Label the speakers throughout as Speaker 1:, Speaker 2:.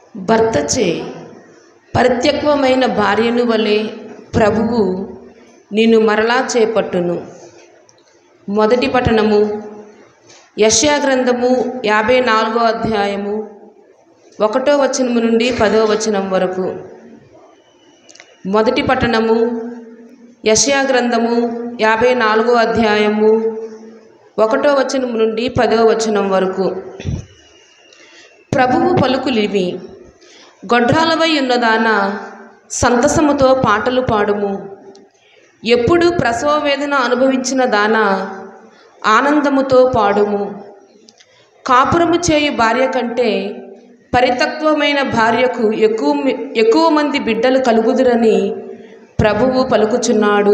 Speaker 1: భర్తచే పరిత్యక్వమైన భార్యను వలె ప్రభువు నిన్ను మరలా చేపట్టును మొదటి పట్టణము యశ్యా గ్రంథము యాభై నాలుగో అధ్యాయము ఒకటో వచనము నుండి పదో వచనం వరకు మొదటి పట్టణము యశ్యా గ్రంథము యాభై నాలుగో అధ్యాయము ఒకటో వచనం నుండి పదో వచనం వరకు ప్రభువు పలుకులివి గొడ్రాలవై ఉన్నదాన సంతసముతో పాటలు పాడుము ఎప్పుడు ప్రసవ వేదన అనుభవించిన దాన ఆనందముతో పాడుము కాపురము చేయు భార్య కంటే పరితత్వమైన భార్యకు ఎక్కువ మి- ఎక్కువ మంది బిడ్డలు కలుగుదురని ప్రభువు పలుకుచున్నాడు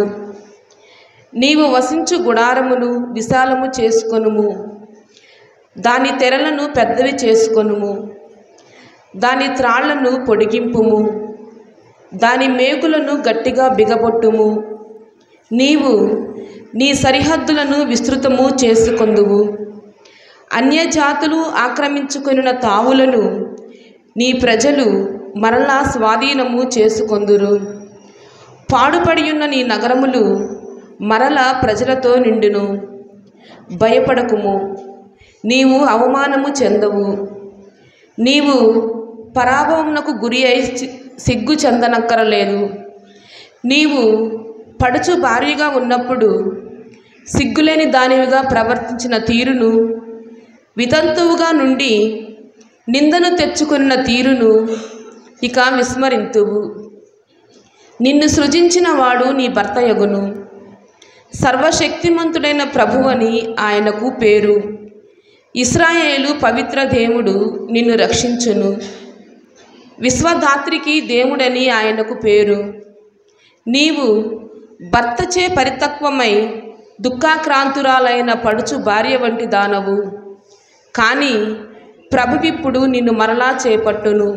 Speaker 1: నీవు వసించు గుడారమును విశాలము చేసుకొనుము దాని తెరలను పెద్దవి చేసుకొనుము దాని త్రాళ్లను పొడిగింపుము దాని మేకులను గట్టిగా బిగబొట్టుము నీవు నీ సరిహద్దులను విస్తృతము చేసుకొందువు అన్యజాతులు ఆక్రమించుకొనిన తావులను నీ ప్రజలు మరలా స్వాధీనము చేసుకొందురు పాడుపడియున్న నీ నగరములు మరల ప్రజలతో నిండును భయపడకుము నీవు అవమానము చెందవు నీవు పరాభవమునకు గురి అయి సి- సిగ్గు చెందనక్కరలేదు నీవు పడుచు భార్యగా ఉన్నప్పుడు సిగ్గులేని దానివిగా ప్రవర్తించిన తీరును వితంతువుగా నుండి నిందను తెచ్చుకున్న తీరును ఇక విస్మరింతువు నిన్ను సృజించిన వాడు నీ భర్త యగును సర్వశక్తిమంతుడైన ప్రభువని ఆయనకు పేరు ఇస్రాయేలు పవిత్ర దేవుడు నిన్ను రక్షించును విశ్వదాత్రికి దేవుడని ఆయనకు పేరు నీవు భర్తచే పరితత్వమై దుఃఖాక్రాంతురాలైన పడుచు భార్య వంటి దానవు కానీ ప్రభువిప్పుడు నిన్ను మరలా చేపట్టును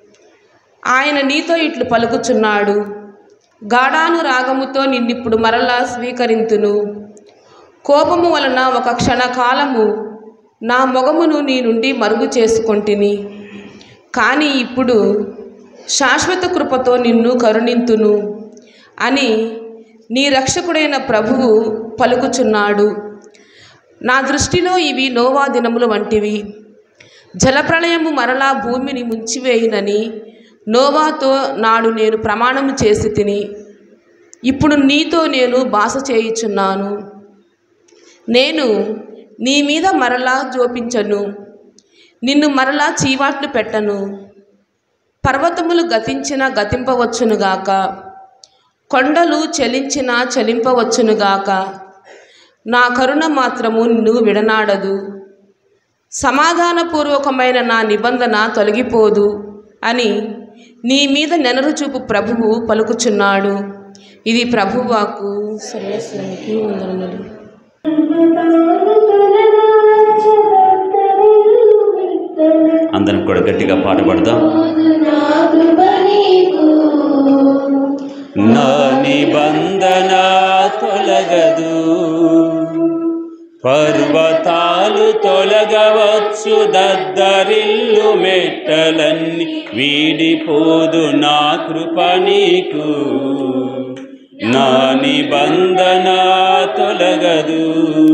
Speaker 1: ఆయన నీతో ఇట్లు పలుకుచున్నాడు గాఢాను రాగముతో నిన్నిప్పుడు మరలా స్వీకరింతును కోపము వలన ఒక క్షణకాలము నా మొగమును నీ నుండి మరుగు చేసుకొంటిని కానీ ఇప్పుడు శాశ్వత కృపతో నిన్ను కరుణింతును అని నీ రక్షకుడైన ప్రభువు పలుకుచున్నాడు నా దృష్టిలో ఇవి నోవా దినములు వంటివి జలప్రళయము మరలా భూమిని ముంచివేయునని నోవాతో నాడు నేను ప్రమాణము చేసి తిని ఇప్పుడు నీతో నేను బాస చేయుచున్నాను నేను నీ మీద మరలా జోపించను నిన్ను మరలా చీవాట్లు పెట్టను పర్వతములు గతించిన గతింపవచ్చునుగాక కొండలు చలించిన చలింపవచ్చునుగాక నా కరుణ మాత్రము నిన్ను విడనాడదు సమాధానపూర్వకమైన నా నిబంధన తొలగిపోదు అని నీ మీద నెనరు చూపు ప్రభువు పలుకుచున్నాడు ఇది ప్రభువాకు సర్వస్వానికి వందనములు
Speaker 2: అందరం కూడా గట్టిగా పాట పాడదాం నా నిబంధన తొలగదు పర్వతాలు తొలగవచ్చు దద్దరిల్లు మెట్టలన్నీ వీడిపోదు నా కృప నీకు నా నిబంధన తొలగదు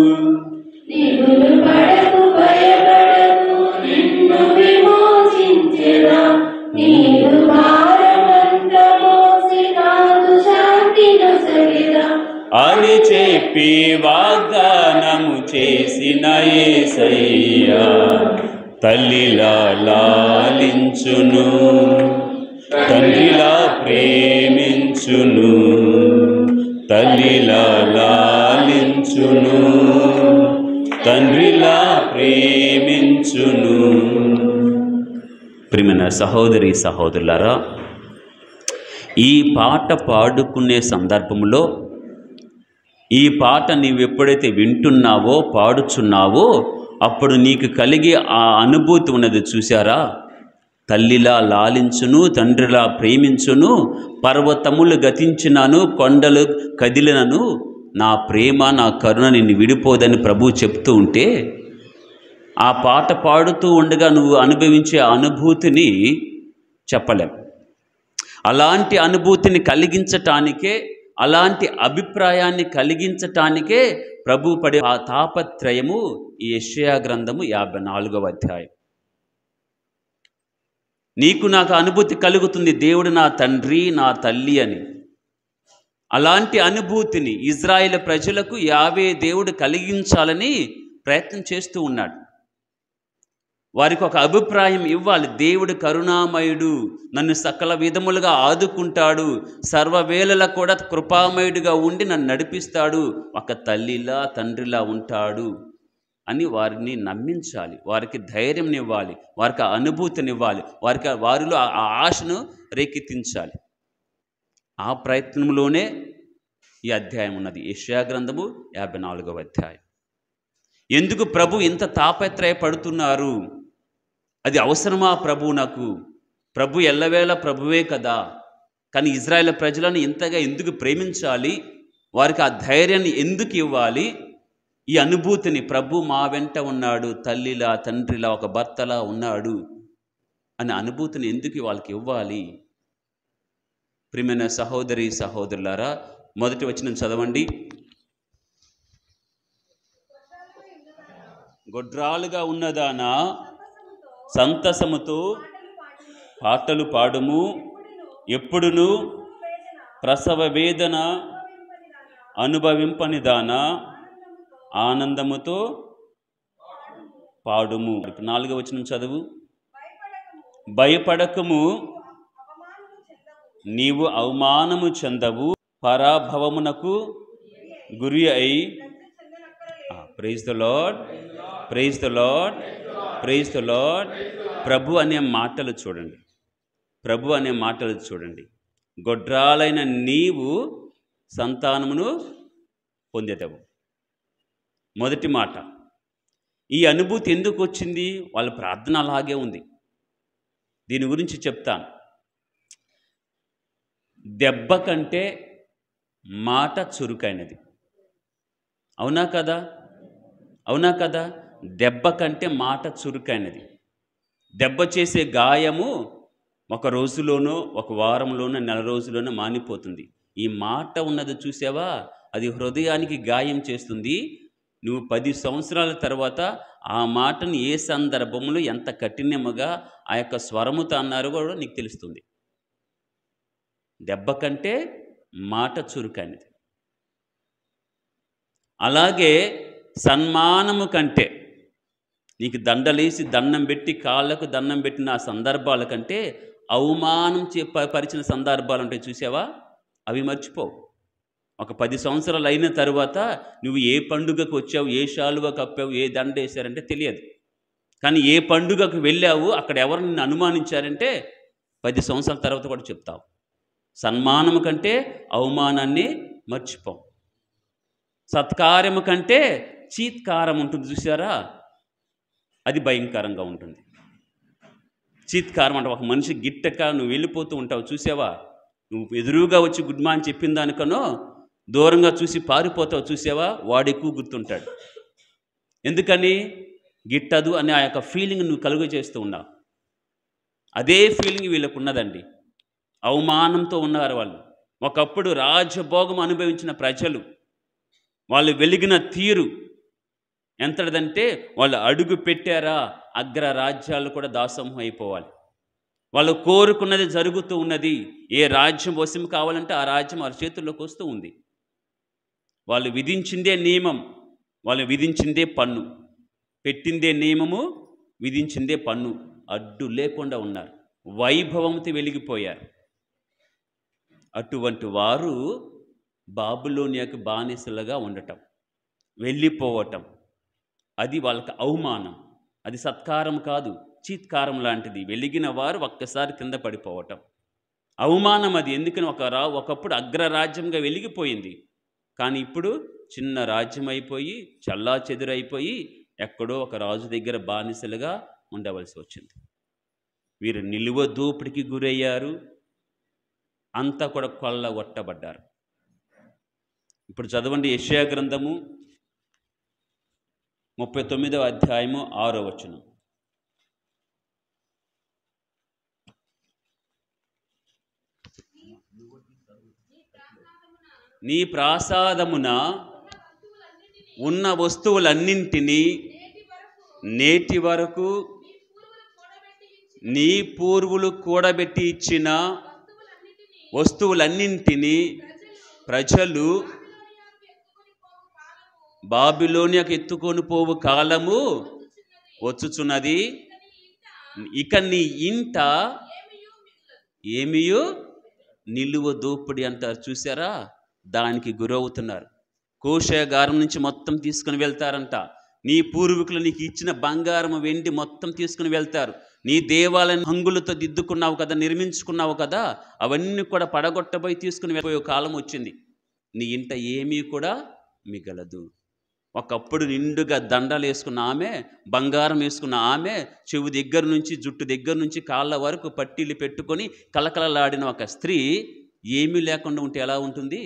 Speaker 2: అని చెప్పి వాగ్దానము చేసిన ఏసయ్యా తల్లిలా లాలించును తండ్రిలా ప్రేమించును తల్లిలా లాలించును తండ్రిలా ప్రేమించును ప్రియమైన సహోదరి సహోదరులారా ఈ పాట పాడుకునే సందర్భంలో ఈ పాట నీవు ఎప్పుడైతే వింటున్నావో పాడుచున్నావో అప్పుడు నీకు కలిగే ఆ అనుభూతి ఉన్నది చూసారా తల్లిలా లాలించును తండ్రిలా ప్రేమించును పర్వతములు గతించినాను కొండలు కదిలినను నా ప్రేమ నా కరుణ నిన్ను విడిపోదని ప్రభు చెప్తూ ఉంటే ఆ పాట పాడుతూ ఉండగా నువ్వు అనుభవించే అనుభూతిని చెప్పలేం అలాంటి అనుభూతిని కలిగించటానికే అలాంటి అభిప్రాయాన్ని కలిగించటానికే ప్రభు పడే ఆ తాపత్రయము ఈ యెషయా గ్రంథము యాభై నాలుగవ అధ్యాయం నీకు నాకు అనుభూతి కలుగుతుంది దేవుడు నా తండ్రి నా తల్లి అని అలాంటి అనుభూతిని ఇజ్రాయేల్ ప్రజలకు యావే దేవుడు కలిగించాలని ప్రయత్నం చేస్తూ ఉన్నాడు వారికి ఒక అభిప్రాయం ఇవ్వాలి దేవుడు కరుణామయుడు నన్ను సకల విధములుగా ఆదుకుంటాడు సర్వవేళలా కూడా కృపామయుడిగా ఉండి నన్ను నడిపిస్తాడు ఒక తల్లిలా తండ్రిలా ఉంటాడు అని వారిని నమ్మించాలి వారికి ధైర్యంనివ్వాలి వారికి ఆ అనుభూతినివ్వాలి వారికి ఆ- వారిలో ఆ ఆ ఆశను రేకెత్తించాలి ఆ ప్రయత్నంలోనే ఈ అధ్యాయం ఉన్నది యెషయా గ్రంథము యాభై నాలుగవ అధ్యాయం ఎందుకు ప్రభు ఇంత తాపత్రయపడుతున్నారు అది అవసరమా ప్రభు నాకు ప్రభు ఎల్లవేళ ప్రభువే కదా కానీ ఇజ్రాయెల్ ప్రజలను ఇంతగా ఎందుకు ప్రేమించాలి వారికి ఆ ధైర్యాన్ని ఎందుకు ఇవ్వాలి ఈ అనుభూతిని ప్రభు మా వెంట ఉన్నాడు తల్లిలా తండ్రిలా ఒక భర్తలా ఉన్నాడు అనే అనుభూతిని ఎందుకు వాళ్ళకి ఇవ్వాలి ప్రియమైన సహోదరి సహోదరులారా మొదటి వచ్చిన చదవండి గొడ్రాలుగా ఉన్నదానా సంతసముతో పాటలు పాడుము ఎప్పుడును ప్రసవ వేదన అనుభవింపనిదానా ఆనందముతో పాడుము ఇప్పుడు నాలుగో వచ్చిన చదువు భయపడకము నీవు అవమానము చెందవు పరాభవమునకు గురి అయి praise the Lord praise the Lord praise the Lord ప్రభు అనే మాటలు చూడండి ప్రభు అనే మాటలు చూడండి గొడ్రాలైన నీవు సంతానమును పొందేదవు మొదటి మాట ఈ అనుభూతి ఎందుకు వచ్చింది వాళ్ళ ప్రార్థన అలాగే ఉంది దీని గురించి చెప్తాను దెబ్బ కంటే మాట చురుకైనది అవునా కదా అవునా కదా దెబ్బ కంటే మాట చురుకైనది దెబ్బ చేసే గాయము ఒక రోజులోనో ఒక వారంలోనో నెల రోజులోనో మానిపోతుంది ఈ మాట ఉన్నది చూసావా అది హృదయానికి గాయం చేస్తుంది నువ్వు పది సంవత్సరాల తర్వాత ఆ మాటను ఏ సందర్భంలో ఎంత కఠినముగా ఆ యొక్క స్వరముతో అన్నారో కూడా నీకు తెలుస్తుంది దెబ్బ కంటే మాట చురుకైనది అలాగే సన్మానము కంటే నీకు దండలేసి దండం పెట్టి కాళ్ళకు దండం పెట్టిన ఆ సందర్భాల కంటే అవమానం చే ప- పరిచిన సందర్భాలు ఉంటాయి చూసావా అవి మర్చిపోవు ఒక పది సంవత్సరాలు అయిన తర్వాత నువ్వు ఏ పండుగకు వచ్చావు ఏ శాలువ కప్పావు ఏ దండ వేశారంటే తెలియదు కానీ ఏ పండుగకు వెళ్ళావు అక్కడ ఎవరు నిన్ను అనుమానించారంటే పది సంవత్సరాల తర్వాత కూడా చెప్తావు సన్మానము కంటే అవమానాన్ని మర్చిపోం సత్కార్యము కంటే చీత్కారం ఉంటుంది చూసారా అది భయంకరంగా ఉంటుంది చీత్కారం అంటే ఒక మనిషి గిట్టక నువ్వు వెళ్ళిపోతూ ఉంటావు చూసావా నువ్వు ఎదురుగా వచ్చి గుడ్ మార్నింగ్ చెప్పిన దానికనో దూరంగా చూసి పారిపోతావు చూసావా వాడు ఎక్కువ గుర్తుంటాడు ఎందుకని గిట్టదు అనే ఆ యొక్క ఫీలింగ్ నువ్వు కలుగ చేస్తూ ఉన్నావు అదే ఫీలింగ్ వీళ్ళకు ఉన్నదండి అవమానంతో ఉన్నారు వాళ్ళు ఒకప్పుడు రాజభోగం అనుభవించిన ప్రజలు వాళ్ళు వెలిగిన తీరు ఎంతటిదంటే వాళ్ళు అడుగు పెట్టారా అగ్ర రాజ్యాలు కూడా దాసోహం అయిపోవాలి వాళ్ళు కోరుకున్నది జరుగుతూ ఉన్నది ఏ రాజ్యం వశం కావాలంటే ఆ రాజ్యం వారి చేతుల్లోకి వస్తూ ఉంది వాళ్ళు విధించిందే నియమం వాళ్ళు విధించిందే పన్ను పెట్టిందే నియమము విధించిందే పన్ను అడ్డు లేకుండా ఉన్నారు వైభవంతో వెలిగిపోయారు అటువంటి వారు బాబులోనియకు బానిసలుగా ఉండటం వెళ్ళిపోవటం అది వాళ్ళకి అవమానం అది సత్కారం కాదు చీత్కారం లాంటిది వెలిగిన వారు ఒక్కసారి కింద పడిపోవటం అవమానం అది ఎందుకని ఒక రా ఒకప్పుడు అగ్రరాజ్యంగా వెలిగిపోయింది కానీ ఇప్పుడు చిన్న రాజ్యం అయిపోయి చల్లా చెదురైపోయి ఎక్కడో ఒక రాజు దగ్గర బానిసలుగా ఉండవలసి వచ్చింది వీరు నిలువ దోపిడికి గురయ్యారు అంతా కూడా కొల్లగొట్టబడ్డారు ఇప్పుడు చదవండి యెషయా గ్రంథము ముప్పై తొమ్మిదవ అధ్యాయము ఆరో వచనం నీ ప్రాసాదమున ఉన్న వస్తువులన్నింటినీ నేటి వరకు నీ పూర్వులు కూడబెట్టి ఇచ్చిన వస్తువులన్నింటినీ ప్రజలు బాబిలోనియకు ఎత్తుకొని పోవు కాలము వచ్చుచున్నది ఇక నీ ఇంట ఏమియో నిలువ దోపిడి అంటారు చూసారా దానికి గురవుతున్నారు కోశాగారం నుంచి మొత్తం తీసుకుని వెళ్తారంట నీ పూర్వీకులు నీకు ఇచ్చిన బంగారం వెండి మొత్తం తీసుకుని వెళ్తారు నీ దేవాలయం హంగులతో దిద్దుకున్నావు కదా నిర్మించుకున్నావు కదా అవన్నీ కూడా పడగొట్టబోయి తీసుకుని వెళ్ళిపోయే కాలం వచ్చింది నీ ఇంట ఏమీ కూడా మిగలదు ఒకప్పుడు నిండుగా దండలు వేసుకున్న ఆమె బంగారం వేసుకున్న ఆమె చెవు దగ్గర నుంచి జుట్టు దగ్గర నుంచి కాళ్ళ వరకు పట్టీలు పెట్టుకొని కలకలలాడిన ఒక స్త్రీ ఏమీ లేకుండా ఉంటే ఎలా ఉంటుంది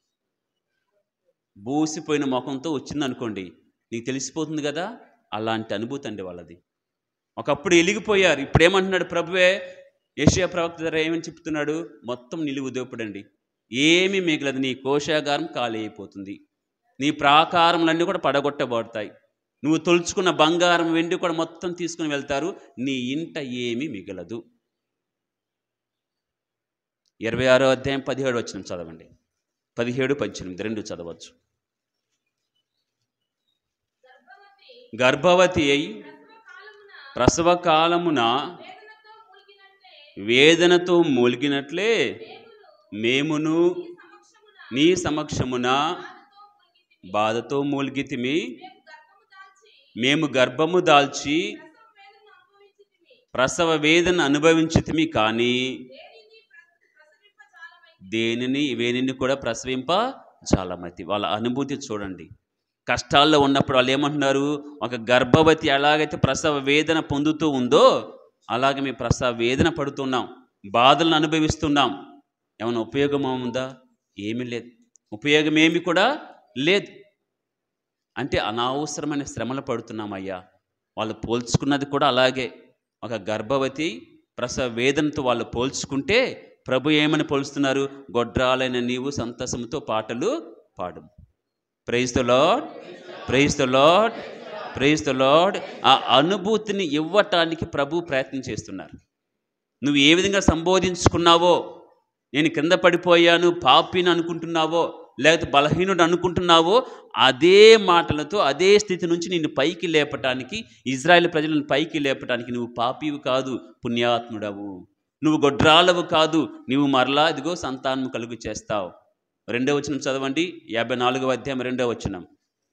Speaker 2: బూసిపోయిన ముఖంతో వచ్చిందనుకోండి నీకు తెలిసిపోతుంది కదా అలాంటి అనుభూతి అండి వాళ్ళది ఒకప్పుడు ఎలిగిపోయారు ఇప్పుడు ఏమంటున్నాడు ప్రభువే ఏషియా ప్రవక్త ద్వారా ఏమని చెప్తున్నాడు మొత్తం నిలువు దోపుడండి ఏమీ మిగలదు నీ కోశాగారం ఖాళీ అయిపోతుంది నీ ప్రాకారములన్నీ కూడా పడగొట్టబడతాయి నువ్వు తొలుచుకున్న బంగారం వెండి కూడా మొత్తం తీసుకుని వెళ్తారు నీ ఇంట ఏమీ మిగలదు ఇరవై ఆరో అధ్యాయం పదిహేడు వచ్చిన చదవండి పదిహేడు పద్దెనిమిది రెండు చదవచ్చు గర్భవతి అయి ప్రసవ కాలమున వేదనతో మూలిగినట్లే మేమును నీ సమక్షమున బాధతో మూలిగితిమి మేము గర్భము దాల్చి ప్రసవ వేదన అనుభవించితిమి కానీ దేనిని వేనిని కూడా ప్రసవింప చాలమతి వాళ్ళ అనుభూతి చూడండి కష్టాల్లో ఉన్నప్పుడు వాళ్ళు ఏమంటున్నారు ఒక గర్భవతి ఎలాగైతే ప్రసవ వేదన పొందుతూ ఉందో అలాగే మేము ప్రసవ వేదన పడుతున్నాం బాధలను అనుభవిస్తున్నాం ఏమైనా ఉపయోగం ఉందా ఏమీ లేదు ఉపయోగం ఏమి కూడా లేదు అంటే అనవసరమైన శ్రమలు పడుతున్నాం అయ్యా వాళ్ళు పోల్చుకున్నది కూడా అలాగే ఒక గర్భవతి ప్రసవ వేదనతో వాళ్ళు పోల్చుకుంటే ప్రభు ఏమని పోలుస్తున్నారు గొడ్రాలైన నీవు సంతసముతో పాటలు పాడు praise the Lord praise the Lord praise the Lord ఆ అనుభూతిని ఇవ్వటానికి ప్రభు ప్రయత్నం చేస్తున్నారు నువ్వు ఏ విధంగా సంబోధించుకున్నావో నేను కింద పడిపోయాను పాపిని అనుకుంటున్నావో లేకపోతే బలహీనుడు అనుకుంటున్నావో అదే మాటలతో అదే స్థితి నుంచి నిన్ను పైకి లేపటానికి ఇజ్రాయెల్ ప్రజలను పైకి లేపటానికి నువ్వు పాపివి కాదు పుణ్యాత్ముడవు నువ్వు గొడ్రాలవు కాదు నువ్వు మరలా ఇదిగో సంతానం కలుగు చేస్తావు రెండో వచనం చదవండి యాభై నాలుగవ అధ్యాయం రెండో వచనం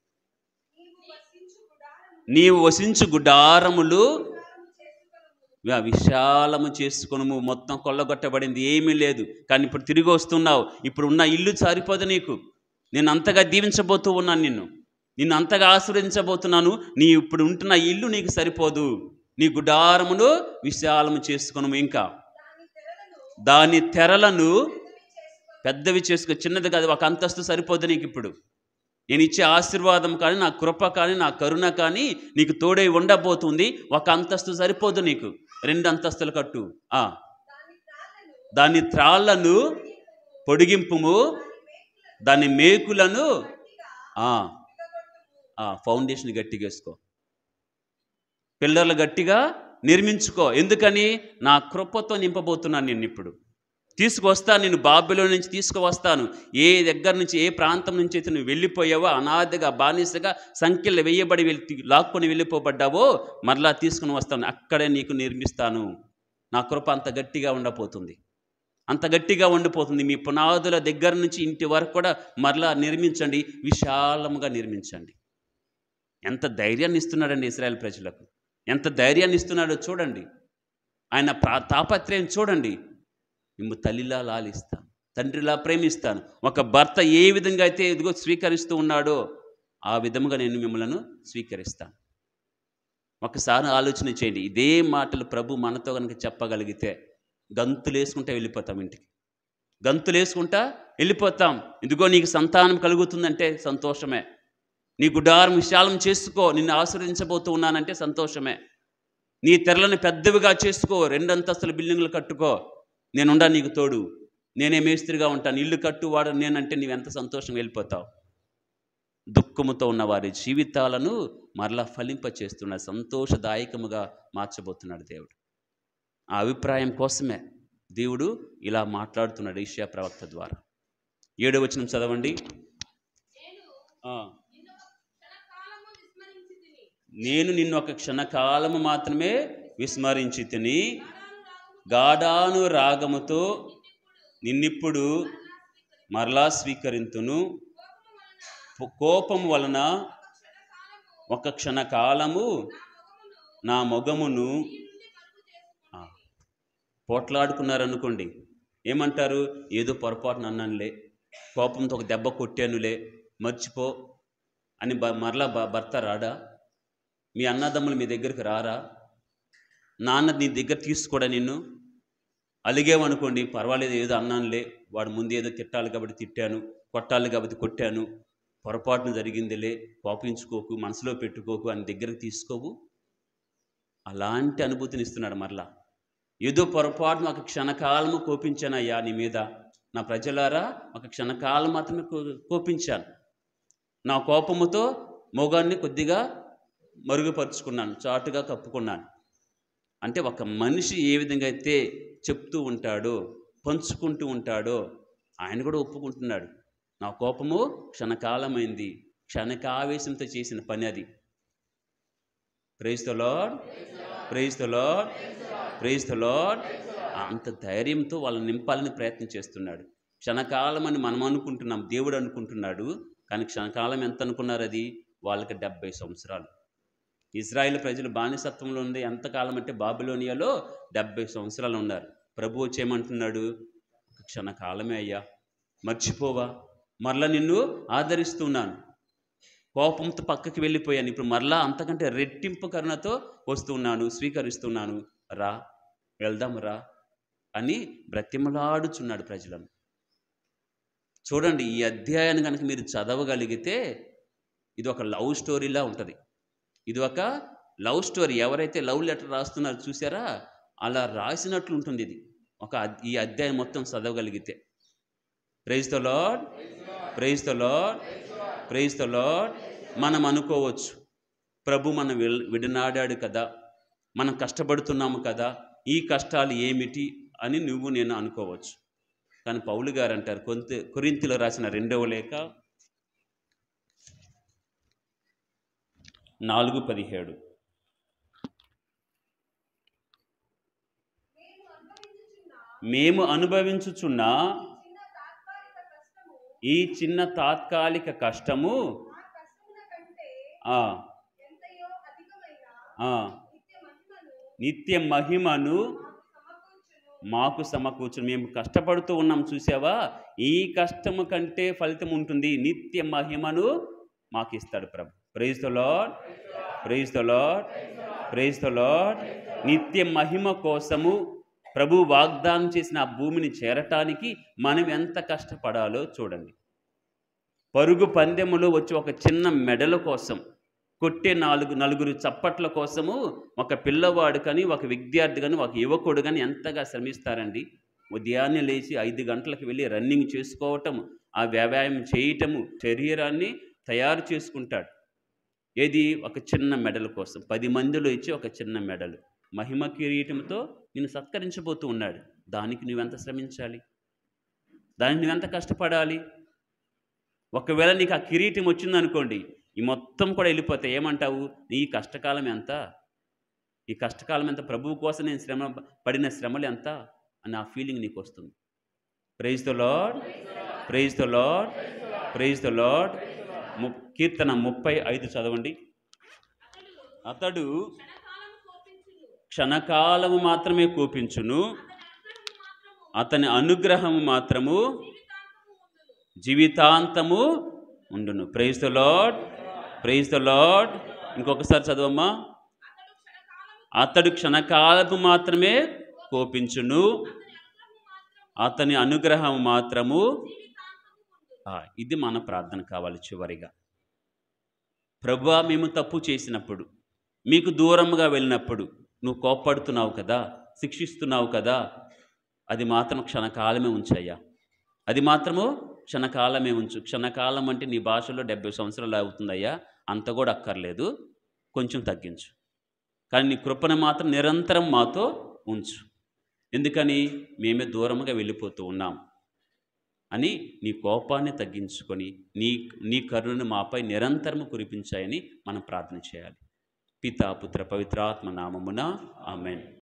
Speaker 2: నీవు వసించు గుడారములు వి- విశాలము చేసుకును మొత్తం కొల్లగొట్టబడింది ఏమీ లేదు కానీ ఇప్పుడు తిరిగి వస్తున్నావు ఇప్పుడు ఉన్న ఇల్లు సరిపోదు నీకు నేను అంతగా దీవించబోతూ ఉన్నాను నిన్ను నిన్ను అంతగా ఆశీర్వదించబోతున్నాను నీ ఇప్పుడు ఉంటున్న ఇల్లు నీకు సరిపోదు నీ గుడారమును విశాలము చేసుకును ఇంకా దాని తెరలను పెద్దవి చేసుకో చిన్నది కాదు ఒక అంతస్తు సరిపోదు నీకు ఇప్పుడు నేను ఇచ్చే ఆశీర్వాదం కానీ నా కృప కానీ నా కరుణ కానీ నీకు తోడై ఉండబోతుంది ఒక అంతస్తు సరిపోదు నీకు రెండు అంతస్తులు కట్టు ఆ దాని త్రాళ్లను పొడిగింపుము దాని మేకులను ఆ, ఆ, ఫౌండేషన్ గట్టిగా వేసుకో పిల్లర్లు గట్టిగా నిర్మించుకో ఎందుకని నా కృపతో నింపబోతున్నాను నేను ఇప్పుడు తీసుకువస్తాను నేను బాబులో నుంచి తీసుకువస్తాను ఏ దగ్గర నుంచి ఏ ప్రాంతం నుంచి అయితే నువ్వు వెళ్ళిపోయావో అనాథగా బానిసగా సంఖ్యలు వేయబడి వెళ్ళి లాక్కొని వెళ్ళిపోబడ్డావో మరలా తీసుకుని వస్తాను అక్కడే నీకు నిర్మిస్తాను నా కృప అంత గట్టిగా ఉండబోతుంది అంత గట్టిగా ఉండిపోతుంది మీ పునాదుల దగ్గర నుంచి ఇంటి వరకు కూడా మరలా నిర్మించండి విశాలముగా నిర్మించండి ఎంత ధైర్యాన్ని ఇస్తున్నాడండి ఇస్రాయల్ ప్రజలకు ఎంత ధైర్యాన్ని ఇస్తున్నాడో చూడండి ఆయన ప్రా తాపత్రయం చూడండి మిమ్ము తల్లిలా లాలిస్తాను తండ్రిలా ప్రేమిస్తాను ఒక భర్త ఏ విధంగా అయితే ఇదిగో స్వీకరిస్తూ ఉన్నాడో ఆ విధముగా నేను మిమ్మల్ని స్వీకరిస్తాను ఒకసారి ఆలోచన చేయండి ఇదే మాటలు ప్రభు మనతో కనుక చెప్పగలిగితే గంతులు వేసుకుంటా వెళ్ళిపోతాం ఇంటికి గంతులు వేసుకుంటా వెళ్ళిపోతాం ఇదిగో నీకు సంతానం కలుగుతుందంటే సంతోషమే నీ గుడారం విశాలం చేసుకో నిన్ను ఆశీర్వదించబోతూ ఉన్నానంటే సంతోషమే నీ తెరలను పెద్దవిగా చేసుకో రెండు అంతస్తుల బిల్డింగ్లు కట్టుకో నేనుండా నీకు తోడు నేనే మేస్త్రిగా ఉంటాను ఇల్లు కట్టువాడు నేనంటే నీవెంత సంతోషం వెళ్ళిపోతావు దుఃఖముతో ఉన్న వారి జీవితాలను మరలా ఫలింపచేస్తున్నాడు సంతోషదాయకముగా మార్చబోతున్నాడు దేవుడు ఆ అభిప్రాయం కోసమే దేవుడు ఇలా మాట్లాడుతున్నాడు ఈషియా ప్రవక్త ద్వారా ఏడో వచనం చదవండి ఆ. నేను నిన్ను ఒక క్షణకాలము మాత్రమే విస్మరించి తిని గాఢాను రాగముతో నిన్నిప్పుడు మరలా స్వీకరింతును పు- కోపం వలన ఒక క్షణకాలము నా మొగమును ఆ, పోట్లాడుకున్నారనుకోండి ఏమంటారు ఏదో పొరపాటున అన్నానులే కోపంతో ఒక దెబ్బ కొట్టానులే మర్చిపో అని బ మరలా భ- భర్త రాడా మీ అన్నదమ్ములు మీ దగ్గరికి రారా నాన్న నీ దగ్గర తీసుకోడా నిన్ను అలిగేవనుకోండి పర్వాలేదు ఏదో అన్నానులే వాడు ముందు ఏదో తిట్టాలి కాబట్టి తిట్టాను కొట్టాలి కాబట్టి కొట్టాను పొరపాటున జరిగిందిలే కోపించుకోకు మనసులో పెట్టుకోకు అని దగ్గరకు తీసుకోవు అలాంటి అనుభూతిని ఇస్తున్నాడు మరలా ఏదో పొరపాటున ఒక క్షణకాలము కోపించానయ్యా నీ మీద నా ప్రజలారా ఒక క్షణకాలం మాత్రమే కో- కోపించాను నా కోపముతో మొగాన్ని కొద్దిగా మరుగుపరుచుకున్నాను చాటుగా కప్పుకున్నాను అంటే ఒక మనిషి ఏ విధంగా అయితే చెప్తూ ఉంటాడో పంచుకుంటూ ఉంటాడో ఆయన కూడా ఒప్పుకుంటున్నాడు నా కోపము క్షణకాలమైంది క్షణకావేశంతో చేసిన పని అది praise the Lord praise the Lord praise the Lord అంత ధైర్యంతో వాళ్ళని నింపాలని ప్రయత్నం చేస్తున్నాడు క్షణకాలం అని మనం అనుకుంటున్నాం దేవుడు అనుకుంటున్నాడు కానీ క్షణకాలం ఎంత అనుకున్నారు అది వాళ్ళకి డెబ్బై సంవత్సరాలు ఇజ్రాయిల్ ప్రజలు బానిసత్వంలో ఉంది ఎంతకాలం అంటే బాబిలోనియాలో డెబ్బై సంవత్సరాలు ఉన్నారు ప్రభు వచ్చి ఏమంటున్నాడు ఒక క్షణకాలమే అయ్యా మర్చిపోవా మరలా నిన్ను ఆదరిస్తున్నాను కోపంతో పక్కకి వెళ్ళిపోయాను ఇప్పుడు మరలా అంతకంటే రెట్టింపు కరుణతో వస్తున్నాను స్వీకరిస్తున్నాను రా వెళ్దాం రా అని బ్రతిమలాడుచున్నాడు ప్రజలను చూడండి ఈ అధ్యాయాన్ని కనుక మీరు చదవగలిగితే ఇది ఒక లవ్ స్టోరీలా ఉంటుంది ఇది ఒక లవ్ స్టోరీ ఎవరైతే లవ్ లెటర్ రాస్తున్నారో చూసారా అలా రాసినట్లు ఉంటుంది ఇది ఒక అద్- ఈ అధ్యాయం మొత్తం చదవగలిగితే praise the Lord praise the Lord praise the Lord మనం అనుకోవచ్చు ప్రభు మనం విల్- విడనాడాడు కదా మనం కష్టపడుతున్నాము కదా ఈ కష్టాలు ఏమిటి అని నువ్వు నేను అనుకోవచ్చు కానీ పౌలు గారు అంటారు కొంత కొరింతిలో రాసిన రెండవ లేఖ నాలుగు పదిహేడు మేము అనుభవించుచున్న ఈ చిన్న తాత్కాలిక కష్టము ఆ, ఆ, నిత్య మహిమను మాకు సమకూర్చు మేము కష్టపడుతూ ఉన్నాం చూసావా ఈ కష్టము కంటే ఫలితం ఉంటుంది నిత్య మహిమను మాకు ఇస్తాడు ప్రభు praise the Lord praise the Lord praise the Lord నిత్య మహిమ కోసము ప్రభు వాగ్దానం చేసిన ఆ భూమిని చేరటానికి మనం ఎంత కష్టపడాలో చూడండి పరుగు పందెములో వచ్చి ఒక చిన్న మెడల కోసం కొట్టే నాలుగు నలుగురు చప్పట్ల కోసము ఒక పిల్లవాడు కానీ ఒక విద్యార్థి కానీ ఒక యువకుడు కానీ ఎంతగా శ్రమిస్తారండి ఉదయాన్నే లేచి ఐదు గంటలకు వెళ్ళి రన్నింగ్ చేసుకోవటం ఆ వ్యాయామం చేయటము శరీరాన్ని తయారు చేసుకుంటాడు ఏది ఒక చిన్న మెడల్ కోసం పది మందిలో ఇచ్చి ఒక చిన్న మెడలు మహిమ కిరీటంతో నేను సత్కరించబోతూ ఉన్నాడు దానికి నువ్వెంత శ్రమించాలి దానికి నువ్వెంత కష్టపడాలి ఒకవేళ నీకు ఆ కిరీటం వచ్చిందనుకోండి ఈ మొత్తం కూడా వెళ్ళిపోతాయి ఏమంటావు నీ కష్టకాలం ఎంత ఈ కష్టకాలం ఎంత ప్రభువు కోసం నేను శ్రమ పడిన శ్రమలు ఎంత అని ఆ ఫీలింగ్ నీకు వస్తుంది praise the Lord praise the Lord praise the Lord ము- కీర్తన ముప్పై ఐదు చదవండి అతడు క్షణకాలము మాత్రమే కోపించును అతని అనుగ్రహము మాత్రము జీవితాంతము ఉండును praise the Lord praise the Lord ఇంకొకసారి చదవమ్మా అతడు క్షణకాలము మాత్రమే కోపించును అతని అనుగ్రహం మాత్రము ఆ, ఇది మన ప్రార్థన కావాలి చివరిగా ప్రభువా మేము తప్పు చేసినప్పుడు మీకు దూరంగా వెళ్ళినప్పుడు నువ్వు కోప్పడుతున్నావు కదా శిక్షిస్తున్నావు కదా అది మాత్రం క్షణకాలమే ఉంచయ్యా అది మాత్రము క్షణకాలమే ఉంచు క్షణకాలం అంటే నీ భాషలో డెబ్బై సంవత్సరాలు అవుతుందయ్యా అంత కూడా అక్కర్లేదు కొంచెం తగ్గించు కానీ నీ కృపను మాత్రం నిరంతరం మాతో ఉంచు ఎందుకని మేమే దూరంగా వెళ్ళిపోతూ ఉన్నాం అని నీ కోపాన్ని తగ్గించుకొని నీ నీ కరుణను మాపై నిరంతరము కురిపించాయని మనం ప్రార్థన చేయాలి పితా పుత్ర పవిత్రాత్మ నామమున ఆమెన్